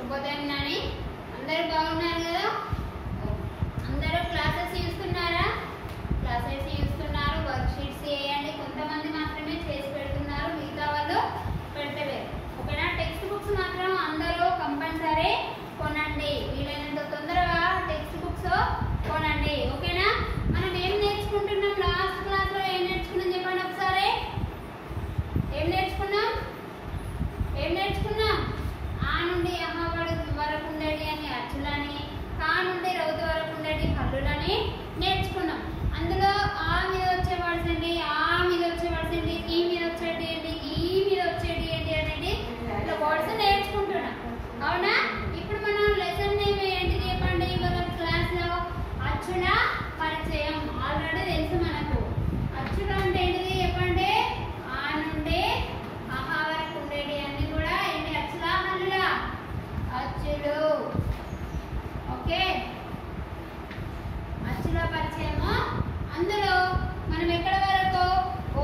శుభోదయం నాని అందరూ బాగున్నారు కదా అందరూ క్లాసెస్ చూస్తున్నారా క్లాసెస్ చూస్తున్నారు వర్క్ షీట్స్ చేయండి కొంతమంది మాత్రమే చేసి పెడుతున్నారు మిగతా వాళ్ళు పెట్టలేదు ఓకేనా టెక్స్ట్ బుక్స్ మాత్రం అందరూ కంపల్సరీ కొనండి వీలైనంత తొందరగా టెక్స్ట్ బుక్స్ కొనండి ఓకేనా మనం ఏం నేర్చుకుంటున్నాం లాస్ట్ క్లాస్లో ఏం నేర్చుకున్నాం చెప్పండి ఒకసారి ఏం నేర్చుకున్నాం ఏం నేర్చుకున్నాం ఆ నుండి అమ్మ వరకు వరకు ఉండేటి అని అచ్చులని కా నుండి రౌతు వరకు ఉండేటి హల్లులని నేర్చుకున్నాం అందులో ఆ మీద వచ్చే వర్డ్స్ ఏంటి ఆ మీద వచ్చే వర్డ్స్ ఏంటి ఈ మీద వచ్చేటి ఏంటి ఈ మీద వచ్చేటి ఏంటి అనేది ఇట్లా వర్డ్స్ నేర్చుకుంటున్నాం అవునా ఇప్పుడు మనం లెసన్ నేమ్ ఏంటిది చెప్పండి ఇవాళ క్లాస్లో అచ్చుల పరిచయం ఆల్రెడీ తెలుసు మనకు అచ్చుల అంటే ఏంటిది చెప్పండి ఆ నుండి ఆహా వరకు ఉండేటి అన్ని కూడా ఏంటి అచ్చులా హల్లులా అచ్చులు ఓకే అచ్చుల పరిచయము అందులో మనం ఎక్కడ వరకు ఓ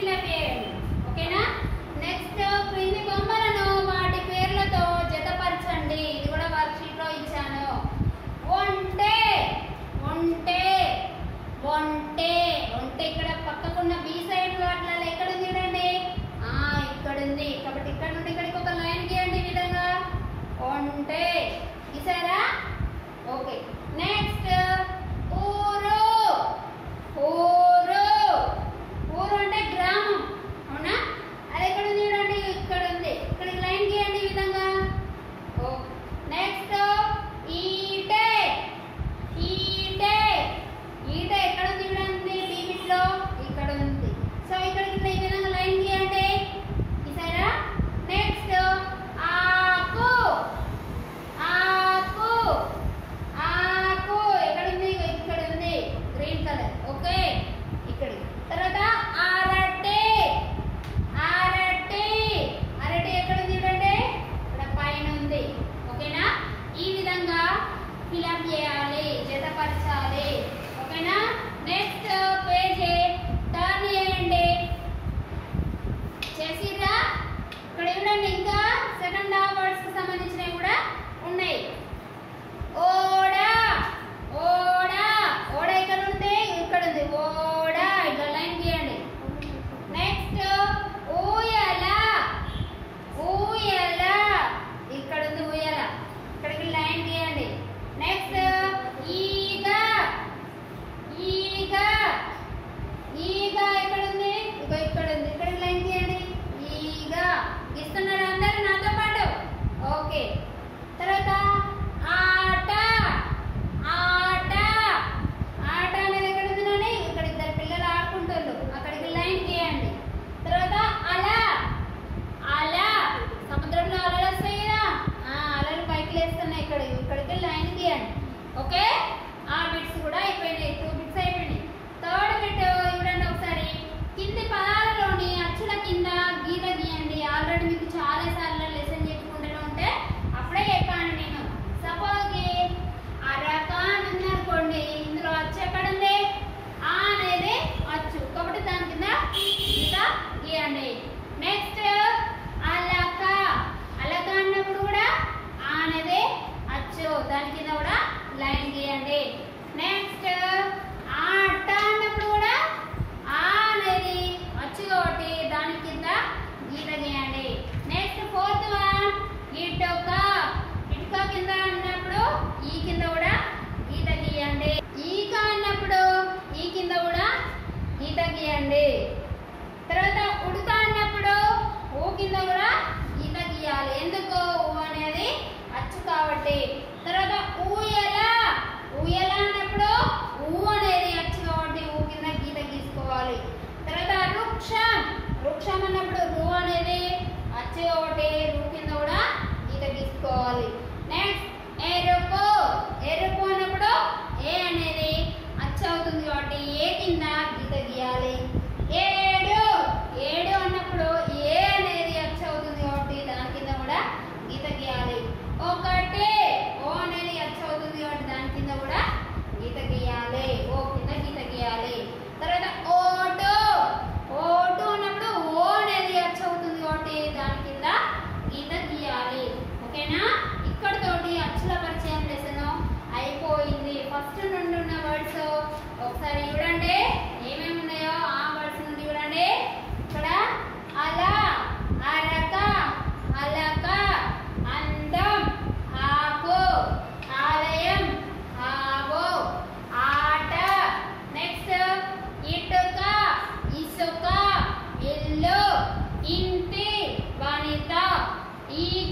ఫిలప్ చేయండి ఓకేనా నెక్స్ట్ క్రింది బొమ్మలను వాటి పేర్లతో జతపరచండి ఇది కూడా వర్క్షీట్ లో ఇచ్చాను ఒంటే ఒంటే ఒంటే ఒంటే ఇక్కడ పక్కకున్న బి సైడ్ వాటిలలో ఎక్కడ ఉంది చూడండి ఆ ఇక్కడ ఉంది కాబట్టి ఇక్కడ నుండి ఇక్కడికి ఒక లైన్ గీయండి ఈ విధంగా ఒంటే గీసారా ఓకే నెక్స్ట్ ఊరు ఊరు ఊరు అంటే గ్రామం అవునా అది ఎక్కడ ఉంది చూడండి ఇక్కడ ఉంది ఇక్కడికి లైన్ గీయండి ఈ విధంగా ఓకే నెక్స్ట్ ఈటే ఈటే ఈట ఎక్కడ ఉంది చూడండి లిమిట్ లో ఇక్కడ ఉంది సో ఇక్కడికి ఇట్లా ఈ విధంగా లైన్ గీయండి గీసారా నెక్స్ట్ ఆకు ఆకు ఆకు ఎక్కడ ఉంది ఇక్కడ ఉంది గ్రీన్ కలర్ ఓకే ఇక్కడ తర్వాత అరటి అరటి అరటి ఎక్కడ ఉంది చూడండి ఇక్కడ పైన ఉంది ఓకేనా ఈ విధంగా ఫిలప్ చేయాలి జతపరచాలి ఓకేనా నెక్స్ట్ పేజ్ టర్న్ చేయండి చేసిర్రా ఇక్కడ చూడండి ఇంకా సెకండ్ వర్డ్స్ కి సంబంధించినవి కూడా ఉన్నాయి ఓడా ఓడా ఓడ ఇక్కడ ఉంది ఇక్కడ ఉంది ఓడా ఇట్లా లైన్ గీయండి నెక్స్ట్ ఊయల ఊయల ఇక్కడ ఉంది ఊయల ఇక్కడికి లైన్ గీయండి నెక్స్ట్ ఈగ ఈగ ఈగ ఎక్కడ ఉంది ఇగో ఇక్కడ ఉంది ఇక్కడ లైన్ గీయండి ఈగ గీస్తున్నారు అందరు నాతో పాటు ఓకే తర్వాత ఆట ఆట ఆట అనేది ఎక్కడ ఉంది నాని ఇక్కడ ఇద్దరు పిల్లలు ఆడుకుంటారు అక్కడికి లైన్ గీయండి తర్వాత అలా అలా సముద్రంలో అలలు వస్తాయి కదా ఆ అలలు పైకి లేస్తున్నాయి ఇక్కడ ఇక్కడికి లైన్ గీయండి ఓకే ఆ బిట్స్ కూడా అయిపోయినాయి టూ బిట్స్ అయిపోయినాయి థర్డ్ బిట్ చూడండి ఒకసారి కింది పదాలలోని అచ్చుల కింద గీత గీయండి ఆల్రెడీ మీకు చాలా సార్లు లెసన్ చెప్పుకుంటూనే ఉంటే అప్పుడే చెప్పాను నేను సపోజ్ అరక అని ఉందనుకోండి ఇందులో అచ్చు ఎక్కడ ఉంది ఆ అనేది అచ్చు కాబట్టి దాని కింద గీత గీయండి నెక్స్ట్ అలక అలక అన్నప్పుడు కూడా ఆ అనేది అచ్చు దాని కింద కూడా లైన్ గీయండి నెక్స్ట్ ఆట అన్నప్పుడు కూడా ఆ అనేది అచ్చు కాబట్టి దాని కింద గీత గీయండి నెక్స్ట్ ఫోర్త్ వన్ ఇటుక ఇటుక కింద అన్నప్పుడు ఈ కింద కూడా గీత గీయండి ఈక అన్నప్పుడు ఈ కింద కూడా గీత గీయండి తర్వాత ఉడక అన్నప్పుడు ఊ కింద కూడా గీత గీయాలి ఎందుకు ఊ అనేది అచ్చు కాబట్టి తర్వాత ఊయల ఊయల అన్నప్పుడు ఊ అనేది అచ్చు కాబట్టి ఊ కింద గీత గీసుకోవాలి తర్వాత వృక్షం వృక్షం అన్నప్పుడు రు అనేది అచ్చు కాబట్టి రు కింద కూడా గీత గీసుకోవాలి నెక్స్ట్ ఎరుపు ఎరుపు అన్నప్పుడు ఏ అనేది అచ్చు అవుతుంది కాబట్టి ఏ కింద గీత గీయాలి ఏడు ఏడు అన్నప్పుడు ఏ అనేది అచ్చు అవుతుంది కాబట్టి దాని కింద కూడా గీత గీయాలి ఒకటి ఓ అనేది అచ్చు అవుతుంది కాబట్టి దాని కింద కూడా గీత గీయాలి ఓ కింద గీత గీయాలి తర్వాత ఓటు ఓటు అన్నప్పుడు ఓ అనేది అచ్చు అవుతుంది కాబట్టి దాని కింద గీత గీయాలి ఓకేనా ఇక్కడ తోటి అచ్చుల పరిచయం లెసన్ అయిపోయింది ఫస్ట్ నుండి ఉన్న వర్డ్స్ ఒకసారి చూడండి ఏమేమి ఉన్నాయో ఆ వర్డ్స్ నుండి చూడండి ఇక్కడ అలా అరక అలక అందం ఆకు ఆలయం ఆవో ఆట నెక్స్ట్ ఇటుక ఇసుక ఇల్లు ఇంటి వనిత ఈగ